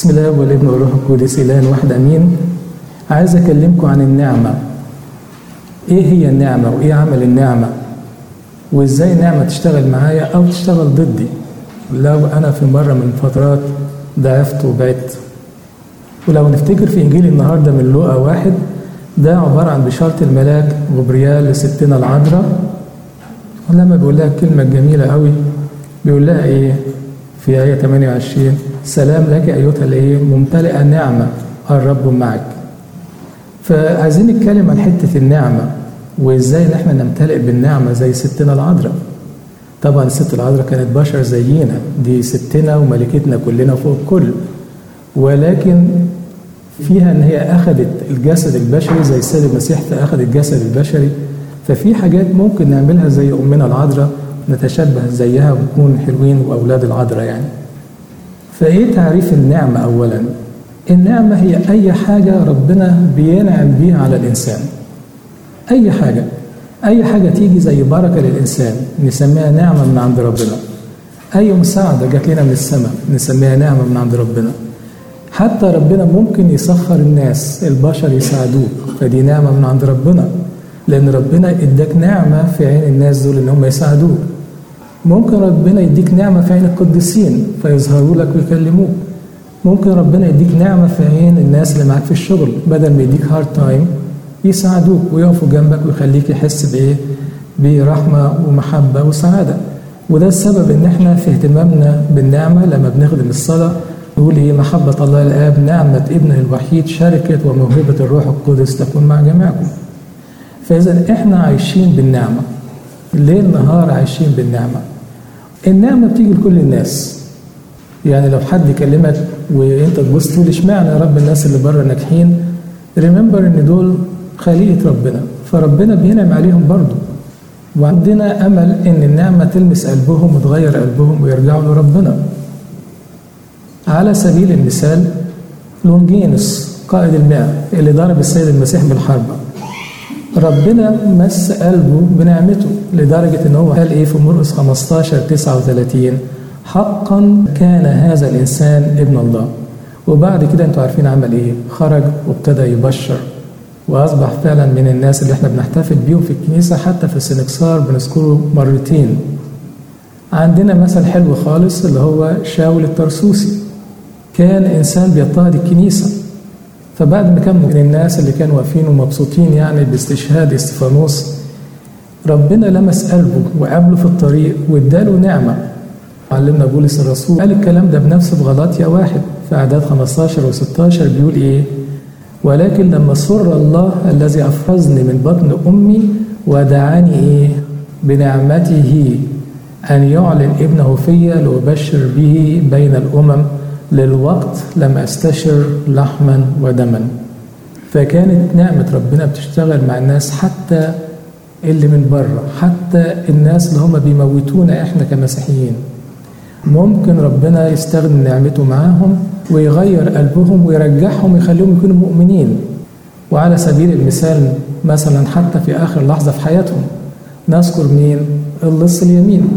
بسم الله والابن والروح القدس اله واحد امين عايز اكلمكم عن النعمه ايه هي النعمه وايه عمل النعمه وازاي النعمه تشتغل معايا او تشتغل ضدي لو انا في مره من الفترات ضعفت وبعدت ولو نفتكر في انجيل النهارده من لوقا واحد ده عباره عن بشاره الملاك غبريال لستنا العذراء ولما بيقول لها الكلمه الجميله قوي بيقول لها ايه في آية 28 سلام لك أيتها الإيه ممتلئة نعمة الرب معك فعايزين نتكلم عن حتة النعمة وإزاي إن إحنا نمتلئ بالنعمة زي ستنا العذراء طبعا الست العذراء كانت بشر زينا دي ستنا وملكتنا كلنا فوق الكل ولكن فيها ان هي اخذت الجسد البشري زي السيد المسيح اخذ الجسد البشري ففي حاجات ممكن نعملها زي امنا العذراء نتشبه زيها ونكون حلوين واولاد العذراء يعني. فايه تعريف النعمه اولا؟ النعمه هي اي حاجه ربنا بينعم بيها على الانسان. اي حاجه اي حاجه تيجي زي بركه للانسان نسميها نعمه من عند ربنا. اي مساعده جات لنا من السماء نسميها نعمه من عند ربنا. حتى ربنا ممكن يسخر الناس البشر يساعدوك فدي نعمه من عند ربنا. لان ربنا اداك نعمه في عين الناس دول ان هم يساعدوك. ممكن ربنا يديك نعمة في عين القديسين فيظهروا لك ويكلموك ممكن ربنا يديك نعمة في عين الناس اللي معاك في الشغل بدل ما يديك هارد تايم يساعدوك ويقفوا جنبك ويخليك يحس بإيه برحمة ومحبة وسعادة وده السبب إن إحنا في اهتمامنا بالنعمة لما بنخدم الصلاة نقول إيه محبة الله الآب نعمة ابنه الوحيد شركة وموهبة الروح القدس تكون مع جميعكم فإذا إحنا عايشين بالنعمة ليل نهار عايشين بالنعمة النعمة بتيجي لكل الناس يعني لو حد يكلمك وانت تبص تقول اشمعنى يا رب الناس اللي بره ناجحين ريمبر ان دول خليقة ربنا فربنا بينعم عليهم برضه وعندنا امل ان النعمة تلمس قلبهم وتغير قلبهم ويرجعوا لربنا على سبيل المثال لونجينوس قائد المئة اللي ضرب السيد المسيح بالحربة ربنا مس قلبه بنعمته لدرجة إن هو قال إيه في مرقس 15 39 حقا كان هذا الإنسان ابن الله وبعد كده أنتوا عارفين عمل إيه خرج وابتدى يبشر وأصبح فعلا من الناس اللي احنا بنحتفل بيهم في الكنيسة حتى في السنكسار بنذكره مرتين عندنا مثل حلو خالص اللي هو شاول الترسوسي كان إنسان بيضطهد الكنيسة فبعد ما كان من الناس اللي كانوا واقفين ومبسوطين يعني باستشهاد استفانوس ربنا لمس قلبه وقابله في الطريق واداله نعمه علمنا بولس الرسول قال الكلام ده بنفسه في غلاطيا واحد في اعداد 15 و16 بيقول ايه ولكن لما سر الله الذي افرزني من بطن امي ودعاني ايه بنعمته ان يعلن ابنه فيا لابشر به بين الامم للوقت لم استشر لحما ودما فكانت نعمة ربنا بتشتغل مع الناس حتى اللي من بره حتى الناس اللي هم بيموتونا احنا كمسيحيين ممكن ربنا يستخدم نعمته معاهم ويغير قلبهم ويرجعهم ويخليهم يكونوا مؤمنين وعلى سبيل المثال مثلا حتى في آخر لحظة في حياتهم نذكر مين اللص اليمين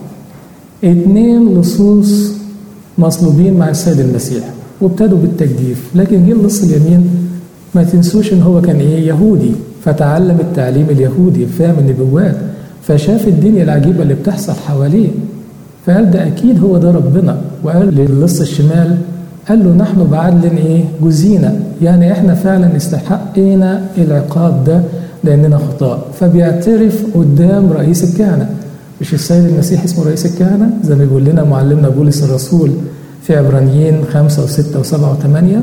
اتنين لصوص مصلوبين مع السيد المسيح وابتدوا بالتجديف لكن جه اللص اليمين ما تنسوش ان هو كان ايه يهودي فتعلم التعليم اليهودي فاهم النبوات فشاف الدنيا العجيبه اللي بتحصل حواليه فقال ده اكيد هو ده ربنا وقال للص الشمال قال له نحن بعدل ايه جزينا يعني احنا فعلا استحقينا العقاب ده لاننا خطاء فبيعترف قدام رئيس الكهنه مش السيد المسيح اسمه رئيس الكهنة زي ما بيقول لنا معلمنا بولس الرسول في عبرانيين خمسة وستة وسبعة وثمانية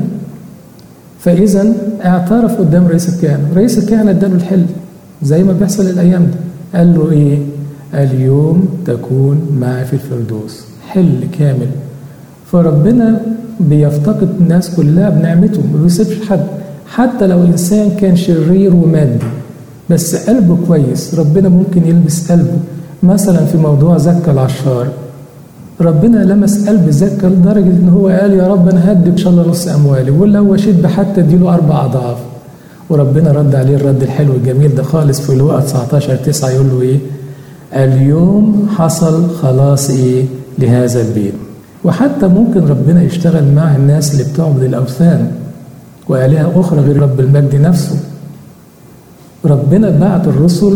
فإذا اعترف قدام رئيس الكهنة رئيس الكهنة اداله الحل زي ما بيحصل الأيام ده قال له إيه اليوم تكون معي في الفردوس حل كامل فربنا بيفتقد الناس كلها بنعمته ما بيسيبش حد حتى لو إنسان كان شرير ومادي بس قلبه كويس ربنا ممكن يلبس قلبه مثلا في موضوع زكى العشار ربنا لمس قلب زكى لدرجة إن هو قال يا رب أنا هدي إن شاء الله نص أموالي ولا هو شد حتى اديله أربع أضعاف وربنا رد عليه الرد الحلو الجميل ده خالص في لوقا 19 9 يقول له إيه اليوم حصل خلاص إيه لهذا البيت وحتى ممكن ربنا يشتغل مع الناس اللي بتعبد الأوثان وآلهة أخرى غير رب المجد نفسه ربنا بعت الرسل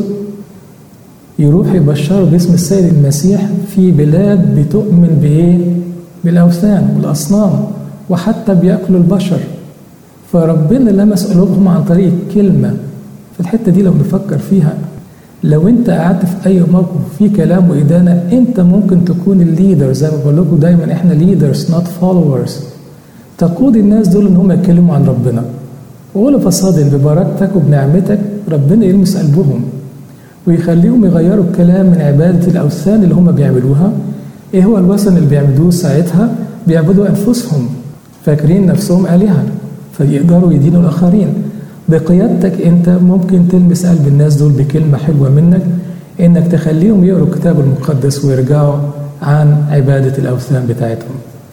يروح يبشروا باسم السيد المسيح في بلاد بتؤمن بإيه؟ بالأوثان والأصنام وحتى بياكلوا البشر فربنا لمس قلوبهم عن طريق كلمة في الحتة دي لو نفكر فيها لو انت قعدت في اي موقف في كلام وادانه انت ممكن تكون الليدر زي ما بقول لكم دايما احنا ليدرز نوت فولورز تقود الناس دول ان هم يتكلموا عن ربنا وقول فصاد ببركتك وبنعمتك ربنا يلمس قلبهم ويخليهم يغيروا الكلام من عباده الاوثان اللي هم بيعملوها ايه هو الوثن اللي بيعبدوه ساعتها بيعبدوا انفسهم فاكرين نفسهم الهه فيقدروا يدينوا الاخرين بقيادتك انت ممكن تلمس قلب الناس دول بكلمة حلوة منك انك تخليهم يقروا الكتاب المقدس ويرجعوا عن عبادة الأوثان بتاعتهم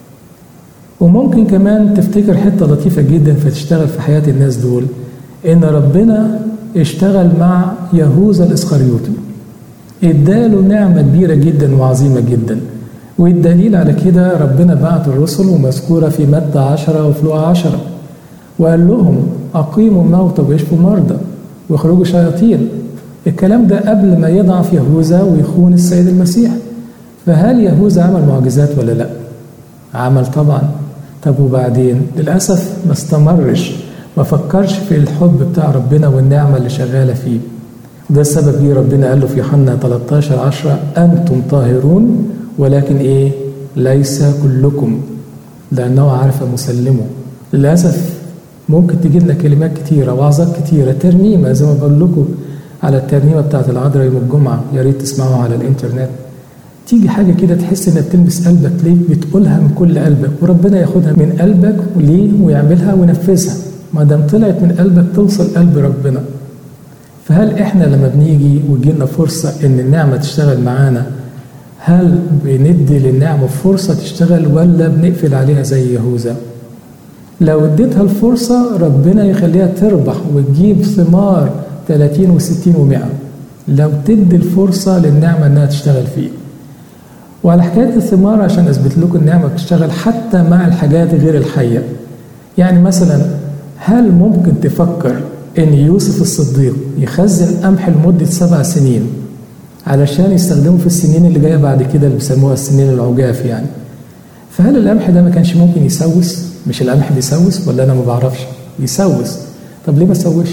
وممكن كمان تفتكر حتة لطيفة جدا فتشتغل في حياة الناس دول ان ربنا اشتغل مع يهوذا الاسخريوطي اداله نعمة كبيرة جدا وعظيمة جدا والدليل على كده ربنا بعت الرسل ومذكورة في متى عشرة وفي لوقا عشرة وقال لهم أقيموا موتى ويشفوا مرضى واخرجوا شياطين الكلام ده قبل ما يضعف يهوذا ويخون السيد المسيح فهل يهوذا عمل معجزات ولا لا عمل طبعا طب وبعدين للأسف ما استمرش ما فكرش في الحب بتاع ربنا والنعمة اللي شغالة فيه ده السبب ليه ربنا قال له في يوحنا 13 10 أنتم طاهرون ولكن إيه ليس كلكم لأنه عارف مسلمه للأسف ممكن تجي لنا كلمات كتيرة وعظات كتيرة ترنيمة زي ما بقول لكم على الترنيمة بتاعت العذراء يوم الجمعة يا ريت تسمعوها على الإنترنت تيجي حاجة كده تحس إنها بتلمس قلبك ليه بتقولها من كل قلبك وربنا ياخدها من قلبك وليه ويعملها وينفذها ما دام طلعت من قلبك توصل قلب ربنا فهل إحنا لما بنيجي ويجيلنا فرصة إن النعمة تشتغل معانا هل بندي للنعمة فرصة تشتغل ولا بنقفل عليها زي يهوذا؟ لو اديتها الفرصة ربنا يخليها تربح وتجيب ثمار 30 و60 و100 لو تدي الفرصة للنعمة انها تشتغل فيه وعلى حكاية الثمار عشان اثبت لكم النعمة بتشتغل حتى مع الحاجات غير الحية يعني مثلا هل ممكن تفكر ان يوسف الصديق يخزن قمح لمدة سبع سنين علشان يستخدمه في السنين اللي جاية بعد كده اللي بيسموها السنين العجاف يعني فهل القمح ده ما كانش ممكن يسوس مش القمح بيسوس ولا انا ما بعرفش بيسوس طب ليه ما سوش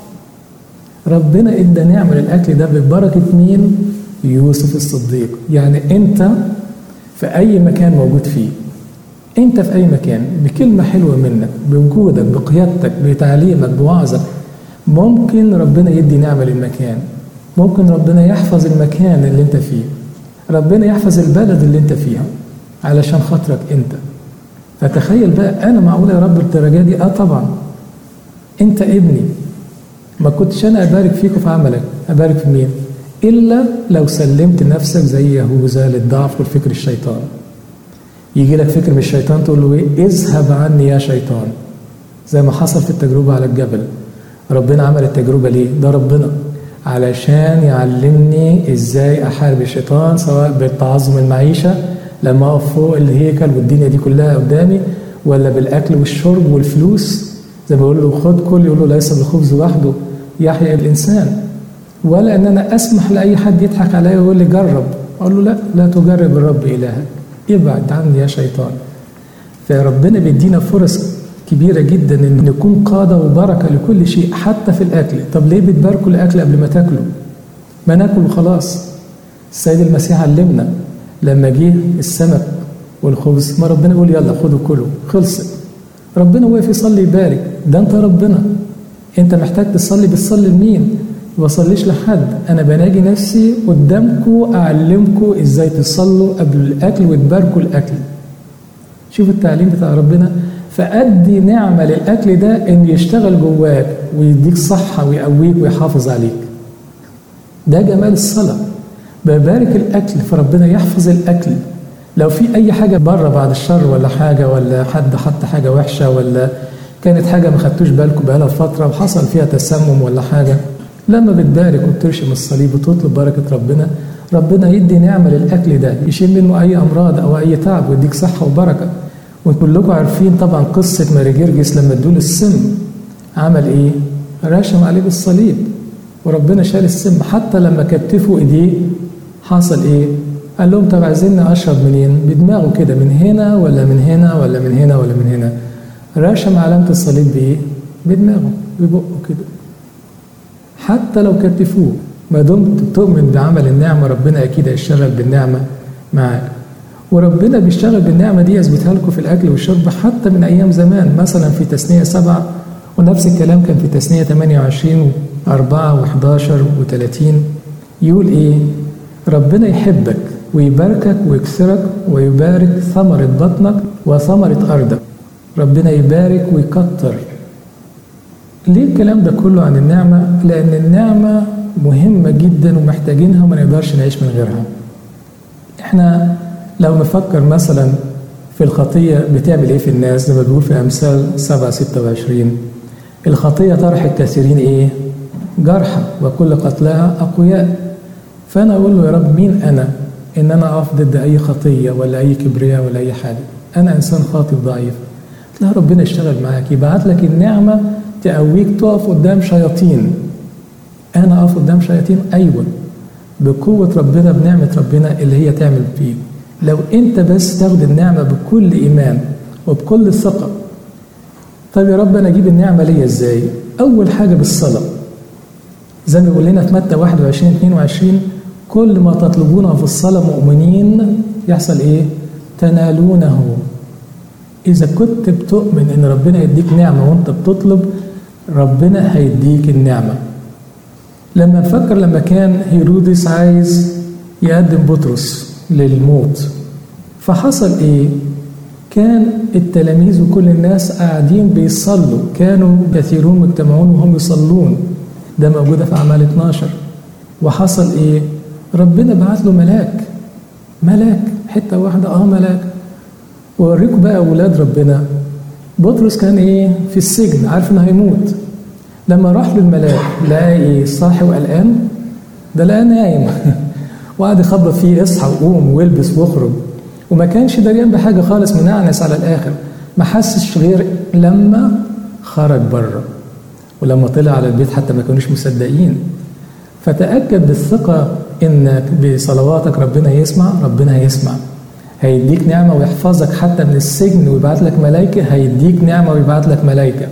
ربنا ادى نعمه للاكل ده ببركه مين يوسف الصديق يعني انت في اي مكان موجود فيه انت في اي مكان بكلمه حلوه منك بوجودك بقيادتك بتعليمك بوعظك ممكن ربنا يدي نعمه للمكان ممكن ربنا يحفظ المكان اللي انت فيه ربنا يحفظ البلد اللي انت فيها علشان خاطرك انت فتخيل بقى انا معقول يا رب الدرجه دي اه طبعا انت ابني ما كنتش انا ابارك فيك في عملك ابارك في مين الا لو سلمت نفسك زي يهوذا للضعف والفكر الشيطان يجي لك فكر من الشيطان تقول له ايه اذهب عني يا شيطان زي ما حصل في التجربه على الجبل ربنا عمل التجربه ليه ده ربنا علشان يعلمني ازاي احارب الشيطان سواء بالتعظم المعيشه لما اقف فوق الهيكل والدنيا دي كلها قدامي ولا بالاكل والشرب والفلوس زي ما بقول له خد كل يقول له ليس بالخبز وحده يحيى الانسان ولا ان انا اسمح لاي حد يضحك عليا ويقول لي جرب اقول له لا لا تجرب الرب الهك ابعد عني يا شيطان فربنا بيدينا فرص كبيره جدا ان نكون قاده وبركه لكل شيء حتى في الاكل طب ليه بتباركوا الاكل قبل ما تاكلوا ما ناكل وخلاص السيد المسيح علمنا لما جه السمك والخبز ما ربنا يقول يلا خدوا كلوا خلصت ربنا واقف يصلي يبارك ده انت ربنا انت محتاج تصلي بتصلي لمين ما بصليش لحد انا بناجي نفسي قدامكم اعلمكم ازاي تصلوا قبل الاكل وتباركوا الاكل شوف التعليم بتاع ربنا فادي نعمه للاكل ده ان يشتغل جواك ويديك صحه ويقويك ويحافظ عليك ده جمال الصلاه ببارك الاكل فربنا يحفظ الاكل لو في اي حاجه بره بعد الشر ولا حاجه ولا حد حط حاجه وحشه ولا كانت حاجه ما خدتوش بالكم بقالها فتره وحصل فيها تسمم ولا حاجه لما بتبارك وبترشم الصليب وتطلب بركه ربنا ربنا يدي نعمة للأكل ده يشيل منه أي أمراض أو أي تعب ويديك صحة وبركة وكلكم عارفين طبعا قصة ماري جرجس لما ادوله السم عمل إيه؟ راشم عليه بالصليب وربنا شال السم حتى لما كتفوا إيديه حصل إيه؟ قال لهم طب عايزيني أشرب منين؟ بدماغه كده من هنا ولا من هنا ولا من هنا ولا من هنا راشم علامة الصليب بإيه؟ بدماغه ببقه كده حتى لو كتفوه ما دمت تؤمن بعمل النعمة ربنا أكيد هيشتغل بالنعمة معاك وربنا بيشتغل بالنعمة دي أثبتها لكم في الأكل والشرب حتى من أيام زمان مثلا في تثنية سبعة ونفس الكلام كان في تثنية 28 و4 و11 و30 يقول إيه؟ ربنا يحبك ويباركك ويكسرك ويبارك ثمرة بطنك وثمرة أرضك ربنا يبارك ويكتر ليه الكلام ده كله عن النعمة؟ لأن النعمة مهمة جدا ومحتاجينها وما نقدرش نعيش من غيرها احنا لو نفكر مثلا في الخطية بتعمل ايه في الناس زي ما بيقول في أمثال 7 26 الخطية طرح الكثيرين ايه؟ جرحى وكل قتلها أقوياء فأنا أقول له يا رب مين أنا إن أنا أقف ضد أي خطية ولا أي كبرياء ولا أي حاجة أنا إنسان خاطئ ضعيف لا ربنا يشتغل معاك يبعت لك النعمة تقويك تقف قدام شياطين أنا أقف قدام شياطين أيوة بقوة ربنا بنعمة ربنا اللي هي تعمل فيه لو أنت بس تاخد النعمة بكل إيمان وبكل ثقة طب يا رب أنا أجيب النعمة ليا إزاي؟ أول حاجة بالصلاة زي ما بيقول لنا في متى 21 22 كل ما تطلبونه في الصلاة مؤمنين يحصل إيه؟ تنالونه إذا كنت بتؤمن إن ربنا يديك نعمة وأنت بتطلب ربنا هيديك النعمة لما نفكر لما كان هيرودس عايز يقدم بطرس للموت فحصل ايه كان التلاميذ وكل الناس قاعدين بيصلوا كانوا كثيرون مجتمعون وهم يصلون ده موجودة في أعمال 12 وحصل ايه ربنا بعت له ملاك ملاك حتة واحدة اه ملاك ووريكم بقى أولاد ربنا بطرس كان ايه في السجن عارف انه هيموت لما راح له الملاك لقى ايه صاحي وقلقان ده لقاه نايم وقعد يخبط فيه اصحى وقوم والبس واخرج وما كانش دريان بحاجه خالص منعنس على الاخر ما حسش غير لما خرج بره ولما طلع على البيت حتى ما كانوش مصدقين فتأكد بالثقة إنك بصلواتك ربنا يسمع ربنا هيسمع هيديك نعمة ويحفظك حتى من السجن ويبعت لك ملائكة هيديك نعمة ويبعت لك ملائكة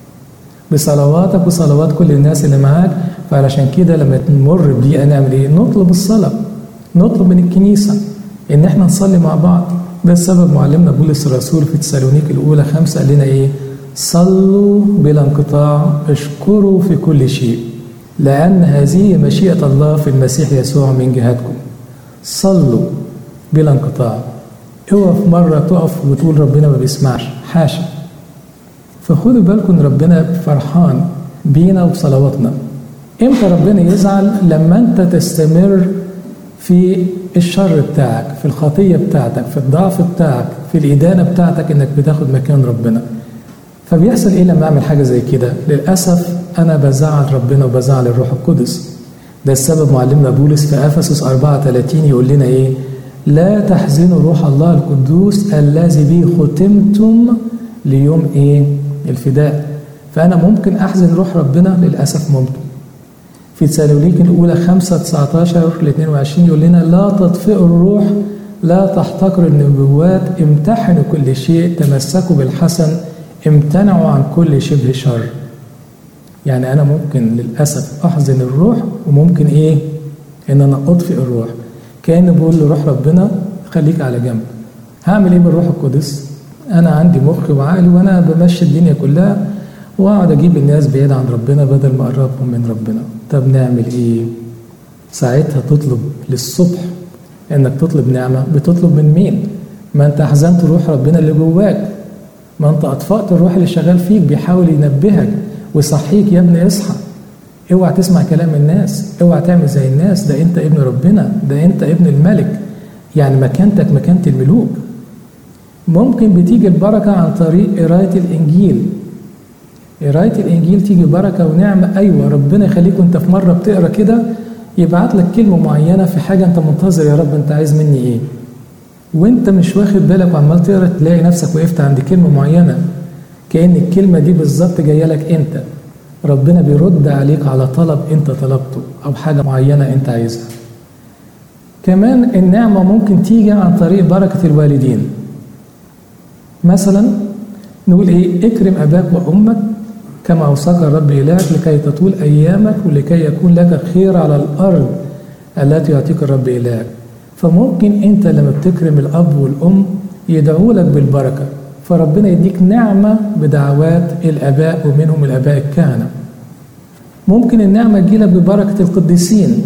بصلواتك وصلوات كل الناس اللي معاك فعلشان كده لما نمر بضيقة نعمل ايه؟ نطلب الصلاة نطلب من الكنيسة إن احنا نصلي مع بعض ده السبب معلمنا بولس الرسول في تسالونيك الأولى خمسة قال لنا ايه؟ صلوا بلا انقطاع اشكروا في كل شيء لأن هذه مشيئة الله في المسيح يسوع من جهتكم صلوا بلا انقطاع اوعى في مرة تقف وتقول ربنا ما بيسمعش حاشا فخدوا بالكم ان ربنا فرحان بينا وبصلواتنا امتى ربنا يزعل لما انت تستمر في الشر بتاعك في الخطيه بتاعتك في الضعف بتاعك في الادانه بتاعتك انك بتاخد مكان ربنا فبيحصل ايه لما اعمل حاجه زي كده للاسف انا بزعل ربنا وبزعل الروح القدس ده السبب معلمنا بولس في افسس 34 يقول لنا ايه لا تحزنوا روح الله القدوس الذي به ختمتم ليوم ايه الفداء فأنا ممكن أحزن روح ربنا للأسف ممكن في تسالونيك الأولى 5 19 ل 22 يقول لنا لا تطفئوا الروح لا تحتقروا النبوات امتحنوا كل شيء تمسكوا بالحسن امتنعوا عن كل شبه شر يعني أنا ممكن للأسف أحزن الروح وممكن إيه إن أنا أطفئ الروح كأنه بقول لروح ربنا خليك على جنب هعمل إيه بالروح القدس انا عندي مخ وعقل وانا بمشي الدنيا كلها واقعد اجيب الناس بعيد عن ربنا بدل ما اقربهم من ربنا طب نعمل ايه ساعتها تطلب للصبح انك تطلب نعمه بتطلب من مين ما انت احزنت روح ربنا اللي جواك ما انت اطفأت الروح اللي شغال فيك بيحاول ينبهك ويصحيك يا ابني اصحى اوعى تسمع كلام الناس اوعى تعمل زي الناس ده انت ابن ربنا ده انت ابن الملك يعني مكانتك مكانة الملوك ممكن بتيجي البركة عن طريق قراية الإنجيل قراية الإنجيل تيجي بركة ونعمة أيوة ربنا يخليك وأنت في مرة بتقرا كده يبعت لك كلمة معينة في حاجة أنت منتظر يا رب أنت عايز مني إيه وأنت مش واخد بالك وعمال تقرا تلاقي نفسك وقفت عند كلمة معينة كأن الكلمة دي بالظبط جاية لك أنت ربنا بيرد عليك على طلب أنت طلبته أو حاجة معينة أنت عايزها كمان النعمة ممكن تيجي عن طريق بركة الوالدين مثلا نقول ايه اكرم اباك وامك كما اوصاك الرب الهك لكي تطول ايامك ولكي يكون لك خير على الارض التي يعطيك الرب الهك فممكن انت لما بتكرم الاب والام يدعوا لك بالبركه فربنا يديك نعمه بدعوات الاباء ومنهم الاباء الكهنه ممكن النعمه تجيلك ببركه القديسين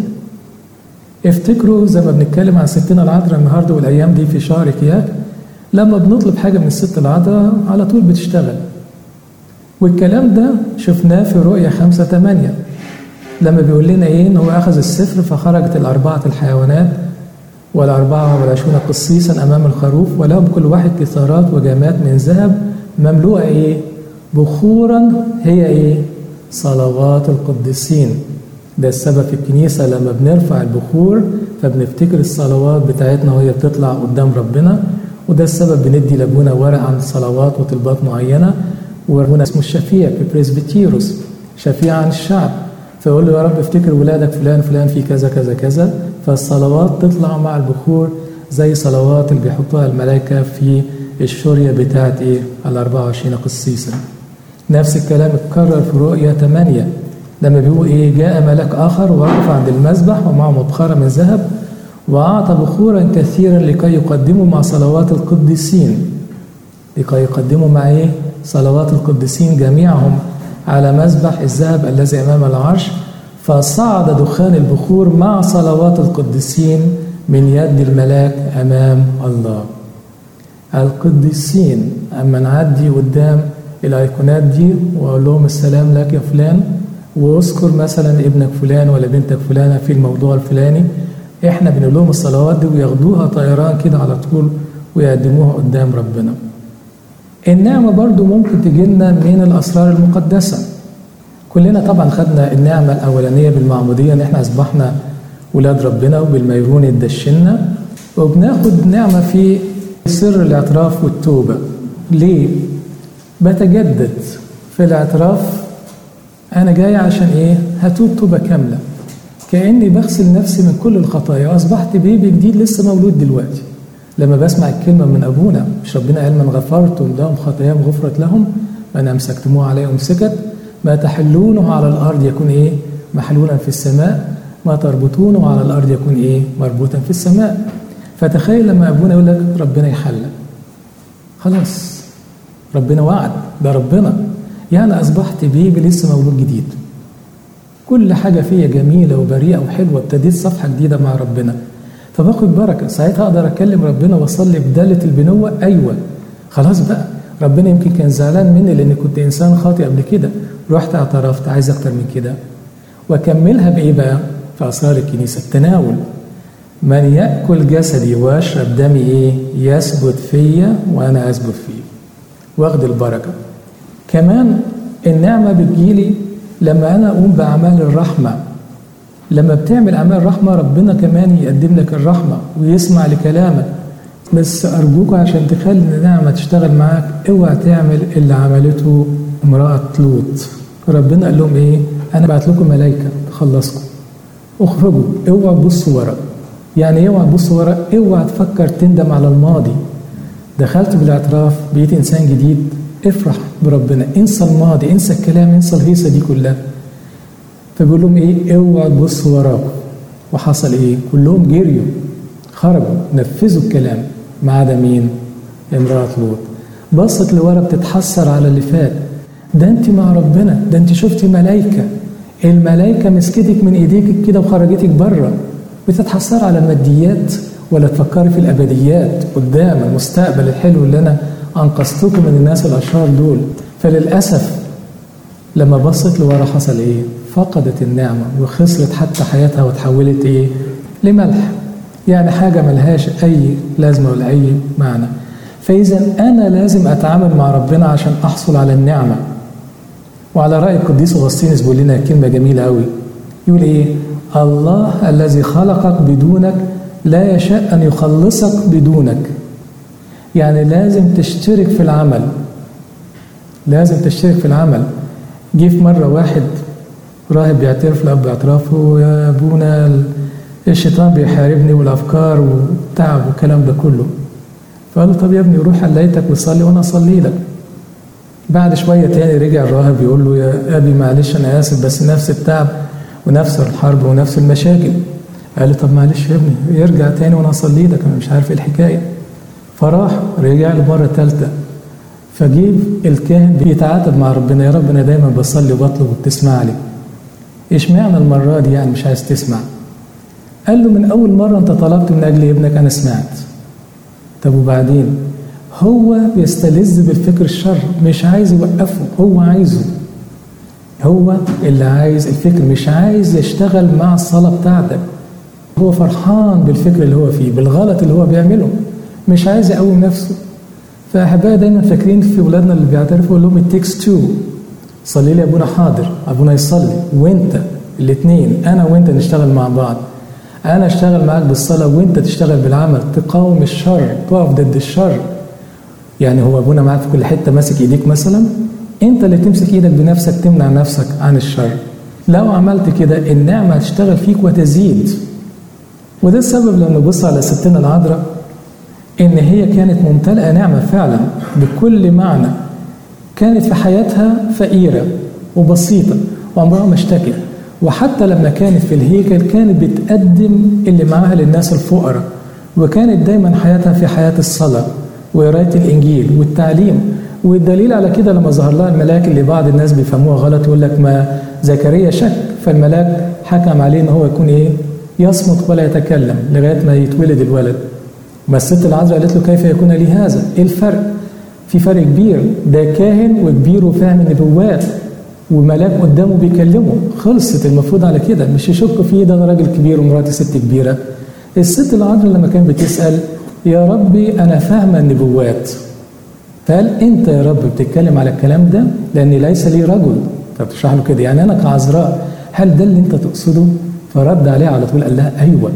افتكروا زي ما بنتكلم عن ستنا العذراء النهارده والايام دي في شهر كياك لما بنطلب حاجه من الست العذراء على طول بتشتغل والكلام ده شفناه في رؤيا خمسة ثمانية لما بيقول لنا ايه ان هو اخذ السفر فخرجت الاربعة الحيوانات والاربعة والعشرون قصيصا امام الخروف ولهم كل واحد كثارات وجامات من ذهب مملوءة ايه بخورا هي ايه صلوات القديسين ده السبب في الكنيسة لما بنرفع البخور فبنفتكر الصلوات بتاعتنا وهي بتطلع قدام ربنا وده السبب بندي لابونا ورق عن صلوات وطلبات معينة وابونا اسمه الشفيع في بريسبيتيروس شفيع عن الشعب فيقول له يا رب افتكر ولادك فلان فلان في كذا كذا كذا فالصلوات تطلع مع البخور زي صلوات اللي بيحطوها الملائكة في الشورية بتاعت ايه ال 24 قسيسا نفس الكلام اتكرر في رؤيا 8 لما بيقول ايه جاء ملاك اخر ووقف عند المذبح ومعه مبخرة من ذهب وأعطى بخورا كثيرا لكي يقدموا مع صلوات القديسين لكي يقدموا مع إيه؟ صلوات القديسين جميعهم على مذبح الذهب الذي أمام العرش فصعد دخان البخور مع صلوات القديسين من يد الملاك أمام الله القديسين أما نعدي قدام الأيقونات دي وأقول لهم السلام لك يا فلان واذكر مثلا ابنك فلان ولا بنتك فلانة في الموضوع الفلاني احنا بنقول لهم الصلوات دي وياخدوها طيران كده على طول ويقدموها قدام ربنا النعمة برضو ممكن تجي لنا من الأسرار المقدسة كلنا طبعا خدنا النعمة الأولانية بالمعمودية إن إحنا أصبحنا ولاد ربنا وبالميرون يدشنا وبناخد نعمة في سر الاعتراف والتوبة ليه؟ بتجدد في الاعتراف أنا جاي عشان إيه؟ هتوب توبة كاملة كأني بغسل نفسي من كل الخطايا وأصبحت بيبي جديد لسه مولود دلوقتي لما بسمع الكلمة من أبونا مش ربنا قال من غفرتم لهم خطاياهم غفرت لهم من أمسكتموه عليه أمسكت ما تحلونه على الأرض يكون إيه محلولا في السماء ما تربطونه على الأرض يكون إيه مربوطا في السماء فتخيل لما أبونا يقول لك ربنا يحلك خلاص ربنا وعد ده ربنا يعني أصبحت بيبي لسه مولود جديد كل حاجة فيا جميلة وبريئة وحلوة ابتديت صفحة جديدة مع ربنا فباخد بركة ساعتها أقدر أكلم ربنا وأصلي بدالة البنوة أيوة خلاص بقى ربنا يمكن كان زعلان مني لأن كنت إنسان خاطئ قبل كده رحت اعترفت عايز أكتر من كده وأكملها بإيه بقى؟ في أسرار الكنيسة التناول من يأكل جسدي ويشرب دمي إيه؟ يثبت فيا وأنا أثبت فيه واخد البركة كمان النعمة بتجيلي لما أنا أقوم بأعمال الرحمة لما بتعمل أعمال رحمة ربنا كمان يقدم لك الرحمة ويسمع لكلامك بس أرجوك عشان تخلي النعمة تشتغل معاك اوعى تعمل اللي عملته امرأة لوط ربنا قال لهم إيه أنا بعت لكم ملايكة تخلصكم اخرجوا اوعى تبصوا ورا يعني ايه اوعى تبص ورا اوعى تفكر تندم على الماضي دخلت بالاعتراف بقيت انسان جديد افرح بربنا انسى الماضي انسى الكلام انسى الهيصه دي كلها فبيقول لهم ايه اوعى تبص وراكم وحصل ايه كلهم جريوا خرجوا نفذوا الكلام ما عدا مين امراه لوط بصت لورا بتتحسر على اللي فات ده انت مع ربنا ده انت شفتي ملائكه الملائكه مسكتك من ايديك كده وخرجتك بره بتتحسر على الماديات ولا تفكري في الابديات قدام المستقبل الحلو اللي انا انقذتكم من الناس الاشرار دول فللاسف لما بصت لورا حصل ايه فقدت النعمه وخسرت حتى حياتها وتحولت ايه لملح يعني حاجه ملهاش اي لازمه ولا اي معنى فاذا انا لازم اتعامل مع ربنا عشان احصل على النعمه وعلى راي القديس اغسطينوس بيقول لنا كلمه جميله قوي يقول ايه الله الذي خلقك بدونك لا يشاء ان يخلصك بدونك يعني لازم تشترك في العمل لازم تشترك في العمل جه في مره واحد راهب بيعترف لاب باعترافه يا ابونا الشيطان بيحاربني والافكار والتعب والكلام ده كله فقال له طب يا ابني روح عليتك وصلي وانا اصلي لك بعد شويه تاني رجع الراهب يقول له يا ابي معلش انا اسف بس نفس التعب ونفس الحرب ونفس المشاكل قال له طب معلش يا ابني يرجع تاني وانا اصلي لك انا مش عارف ايه الحكايه فراح رجع له مره ثالثه فجيب الكاهن بيتعاتب مع ربنا يا رب انا دايما بصلي وبطلب وبتسمع لي اشمعنى المره دي يعني مش عايز تسمع قال له من اول مره انت طلبت من اجل ابنك انا سمعت طب وبعدين هو بيستلذ بالفكر الشر مش عايز يوقفه هو عايزه هو اللي عايز الفكر مش عايز يشتغل مع الصلاة بتاعتك هو فرحان بالفكر اللي هو فيه بالغلط اللي هو بيعمله مش عايز يقوم نفسه فأحبائي دايما فاكرين في ولادنا اللي بيعترفوا يقول لهم التكس تو صلي لي ابونا حاضر ابونا يصلي وانت الاثنين انا وانت نشتغل مع بعض انا اشتغل معاك بالصلاه وانت تشتغل بالعمل تقاوم الشر تقف ضد الشر يعني هو ابونا معاك في كل حته ماسك ايديك مثلا انت اللي تمسك ايدك بنفسك تمنع نفسك عن الشر لو عملت كده النعمه هتشتغل فيك وتزيد وده السبب لما نبص على ستنا العذراء ان هي كانت ممتلئه نعمه فعلا بكل معنى كانت في حياتها فقيره وبسيطه وعمرها ما اشتكت وحتى لما كانت في الهيكل كانت بتقدم اللي معاها للناس الفقراء وكانت دايما حياتها في حياه الصلاه وقرايه الانجيل والتعليم والدليل على كده لما ظهر لها الملاك اللي بعض الناس بيفهموها غلط يقول لك ما زكريا شك فالملاك حكم عليه ان هو يكون ايه يصمت ولا يتكلم لغايه ما يتولد الولد ما الست العذراء قالت له كيف يكون لي هذا ايه الفرق في فرق كبير ده كاهن وكبير وفاهم النبوات وملاك قدامه بيكلمه خلصت المفروض على كده مش يشك فيه ده انا راجل كبير ومراتي ست كبيره الست العذراء لما كانت بتسال يا ربي انا فاهمه النبوات فقال انت يا رب بتتكلم على الكلام ده لاني ليس لي رجل طب تشرح له كده يعني انا كعذراء هل ده اللي انت تقصده فرد عليه على طول قال لها ايوه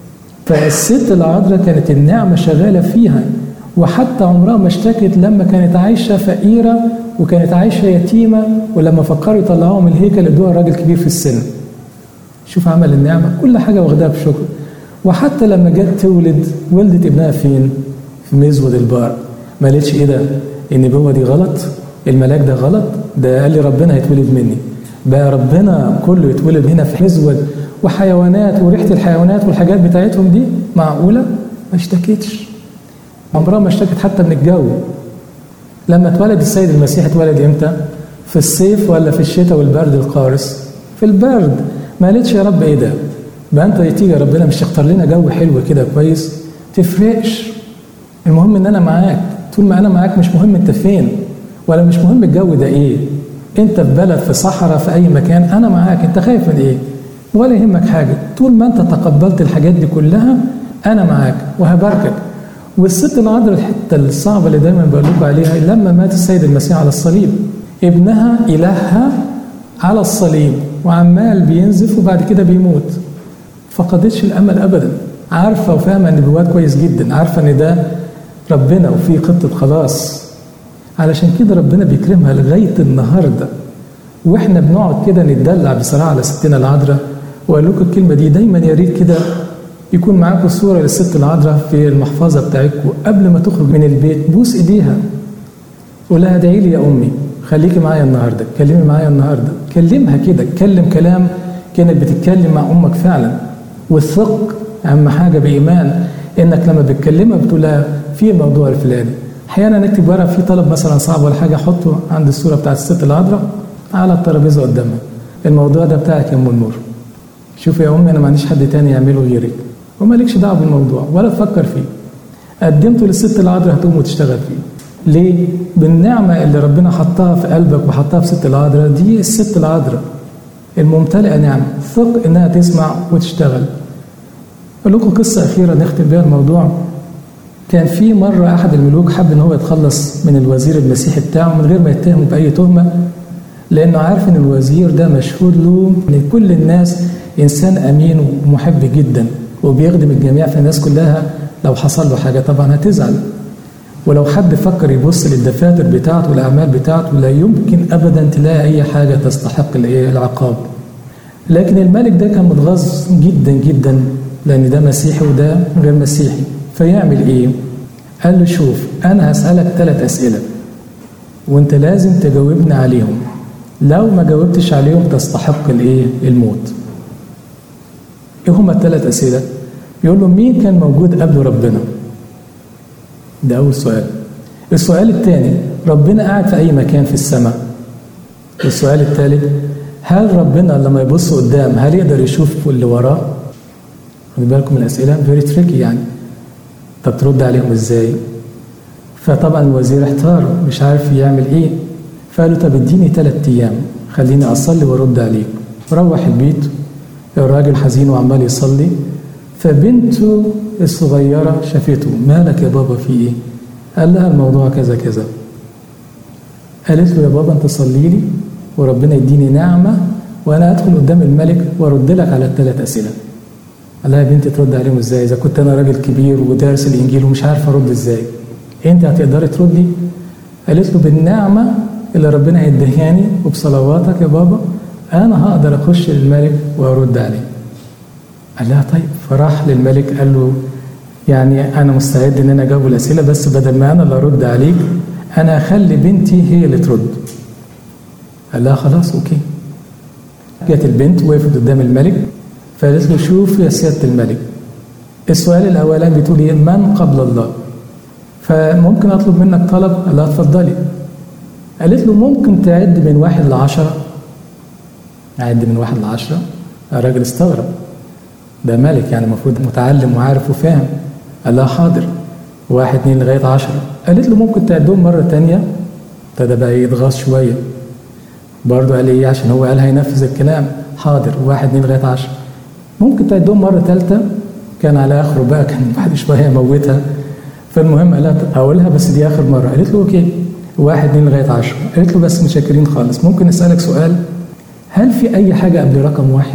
فالست العذراء كانت النعمه شغاله فيها وحتى عمرها ما اشتكت لما كانت عايشه فقيره وكانت عايشه يتيمه ولما فكروا يطلعوها من الهيكل ادوها راجل كبير في السن شوف عمل النعمه كل حاجه واخداها بشكر وحتى لما جت تولد ولدت ابنها فين؟ في مزود البار ما قالتش ايه ده؟ النبوه دي غلط؟ الملاك ده غلط؟ ده قال لي ربنا هيتولد مني بقى ربنا كله يتولد هنا في مزود وحيوانات وريحه الحيوانات والحاجات بتاعتهم دي معقوله؟ ما اشتكتش عمرها ما اشتكت حتى من الجو لما اتولد السيد المسيح اتولد امتى؟ في الصيف ولا في الشتاء والبرد القارس؟ في البرد ما قالتش يا رب ايه ده؟ بقى انت تيجي يا ربنا مش تختار لنا جو حلو كده كويس تفرقش المهم ان انا معاك طول ما انا معاك مش مهم انت فين ولا مش مهم الجو ده ايه انت في بلد في صحراء في اي مكان انا معاك انت خايف من ايه ولا يهمك حاجه طول ما انت تقبلت الحاجات دي كلها انا معاك وهباركك والست العذراء الحته الصعبه اللي دايما بقول لكم عليها لما مات السيد المسيح على الصليب ابنها الهها على الصليب وعمال بينزف وبعد كده بيموت فقدتش الامل ابدا عارفه وفاهمه النبوات كويس جدا عارفه ان ده ربنا وفي خطه خلاص علشان كده ربنا بيكرمها لغايه النهارده واحنا بنقعد كده نتدلع بصراحه على ستنا العذراء واقول لكم الكلمه دي دايما يا ريت كده يكون معاكم صوره للست العذراء في المحفظه بتاعتكم قبل ما تخرج من البيت بوس ايديها قول لها ادعي لي يا امي خليكي معايا النهارده كلمي معايا النهارده كلمها كده اتكلم كلام كانت بتتكلم مع امك فعلا والثق اهم حاجه بايمان انك لما بتكلمها بتقول لها في الموضوع الفلاني احيانا نكتب ورقه في طلب مثلا صعب ولا حاجه حطه عند الصوره بتاعت الست العذراء على الترابيزه قدامها الموضوع ده بتاعك يا ام النور شوف يا امي انا ما عنديش حد تاني يعمله غيرك ومالكش دعوه بالموضوع ولا تفكر فيه قدمته للست العذراء هتقوم وتشتغل فيه ليه؟ بالنعمه اللي ربنا حطها في قلبك وحطها في ست العذراء دي الست العذراء الممتلئه نعمه ثق انها تسمع وتشتغل اقول لكم قصه اخيره نختم بيها الموضوع كان في مره احد الملوك حب ان هو يتخلص من الوزير المسيحي بتاعه من غير ما يتهمه باي تهمه لأنه عارف إن الوزير ده مشهود له من كل الناس إنسان أمين ومحب جدا وبيخدم الجميع فالناس كلها لو حصل له حاجة طبعا هتزعل ولو حد فكر يبص للدفاتر بتاعته والأعمال بتاعته لا يمكن أبدا تلاقي أي حاجة تستحق العقاب لكن الملك ده كان متغاظ جدا جدا لأن ده مسيحي وده غير مسيحي فيعمل إيه؟ قال له شوف أنا هسألك ثلاث أسئلة وأنت لازم تجاوبني عليهم لو ما جاوبتش عليهم تستحق الإيه؟ الموت إيه هما الثلاث أسئلة؟ يقول له مين كان موجود قبل ربنا؟ ده أول سؤال السؤال الثاني ربنا قاعد في أي مكان في السماء السؤال الثالث هل ربنا لما يبص قدام هل يقدر يشوف اللي وراه خد بالكم الأسئلة فيري تريكي يعني طب ترد عليهم ازاي فطبعا الوزير احتار مش عارف يعمل ايه فقال له طب اديني ثلاث ايام خليني اصلي وارد عليك روح البيت الراجل حزين وعمال يصلي فبنته الصغيرة شافته مالك يا بابا في ايه قال لها الموضوع كذا كذا قالت له يا بابا انت صلي لي وربنا يديني نعمة وانا ادخل قدام الملك وارد لك على الثلاث اسئله قال لها يا بنتي ترد عليهم ازاي اذا كنت انا راجل كبير ودارس الانجيل ومش عارف ارد ازاي انت هتقدري تردي قالت له بالنعمه اللي ربنا هيدهاني وبصلواتك يا بابا انا هقدر اخش للملك وارد عليه قال لها طيب فراح للملك قال له يعني انا مستعد ان انا اجاوب الاسئله بس بدل ما انا اللي ارد عليك انا هخلي بنتي هي اللي ترد قال لها خلاص اوكي جت البنت وقفت قدام الملك فقالت له شوف يا سيادة الملك السؤال الأولاني بتقول إيه من قبل الله فممكن أطلب منك طلب قال لها اتفضلي قالت له ممكن تعد من واحد لعشرة أعد من واحد لعشرة الراجل استغرب ده ملك يعني المفروض متعلم وعارف وفاهم قال لها حاضر واحد اتنين لغاية عشرة قالت له ممكن تعدهم مرة تانية ابتدى بقى يتغاظ شوية برضه قال ايه عشان هو قال هينفذ الكلام حاضر واحد اتنين لغاية عشرة ممكن تعدهم مرة ثالثة كان على آخره بقى كان بعد شوية يموتها فالمهم قالت أقولها بس دي آخر مرة قالت له أوكي واحد اتنين لغاية عشرة قالت له بس متشكرين خالص ممكن أسألك سؤال هل في أي حاجة قبل رقم واحد؟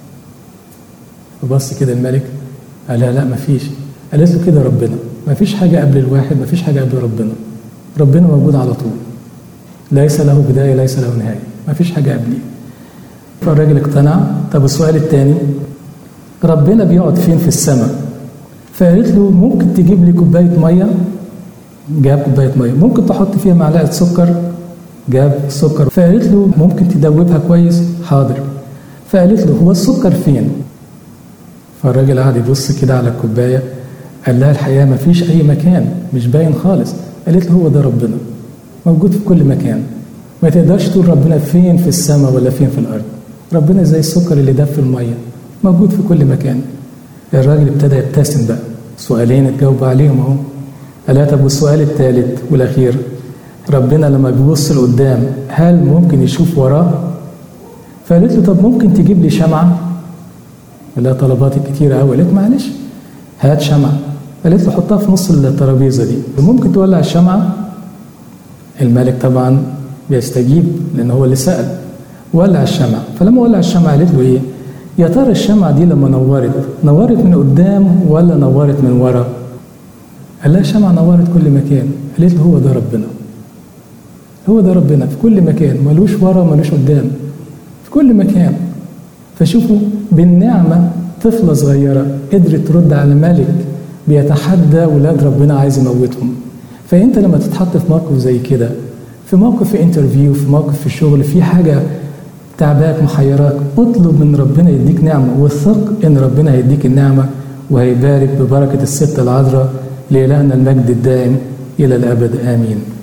فبص كده الملك قال لا لا مفيش قالت له كده ربنا مفيش حاجة قبل الواحد مفيش حاجة قبل ربنا ربنا موجود على طول ليس له بداية ليس له نهاية مفيش حاجة قبليه فالراجل اقتنع طب السؤال الثاني ربنا بيقعد فين في السماء فقالت له ممكن تجيب لي كوبايه ميه جاب كوبايه ميه ممكن تحط فيها معلقه سكر جاب سكر فقالت له ممكن تدوبها كويس حاضر فقالت له هو السكر فين فالراجل قعد يبص كده على الكوبايه قال لها الحقيقه ما فيش اي مكان مش باين خالص قالت له هو ده ربنا موجود في كل مكان ما تقدرش تقول ربنا فين في السماء ولا فين في الارض ربنا زي السكر اللي داب في الميه موجود في كل مكان الراجل ابتدى يبتسم بقى سؤالين اتجاوب عليهم اهو قال طب والسؤال الثالث والاخير ربنا لما بيبص لقدام هل ممكن يشوف وراه فقالت له طب ممكن تجيب لي شمعه قال لها طلباتي كتيره قوي قالت معلش هات شمعه قالت له حطها في نص الترابيزه دي ممكن تولع الشمعه الملك طبعا بيستجيب لان هو اللي سال ولع الشمعه فلما ولع الشمعه قالت له ايه يا ترى الشمعة دي لما نورت نورت من قدام ولا نورت من ورا قال لها الشمعة نورت كل مكان قالت له هو ده ربنا هو ده ربنا في كل مكان ملوش ورا ملوش قدام في كل مكان فشوفوا بالنعمة طفلة صغيرة قدرت ترد على ملك بيتحدى ولاد ربنا عايز يموتهم فانت لما تتحط في موقف زي كده في موقف في انترفيو في موقف في الشغل في حاجه تعباك محيراك اطلب من ربنا يديك نعمة وثق ان ربنا هيديك النعمة وهيبارك ببركة الست العذراء لإلهنا المجد الدائم إلى الأبد آمين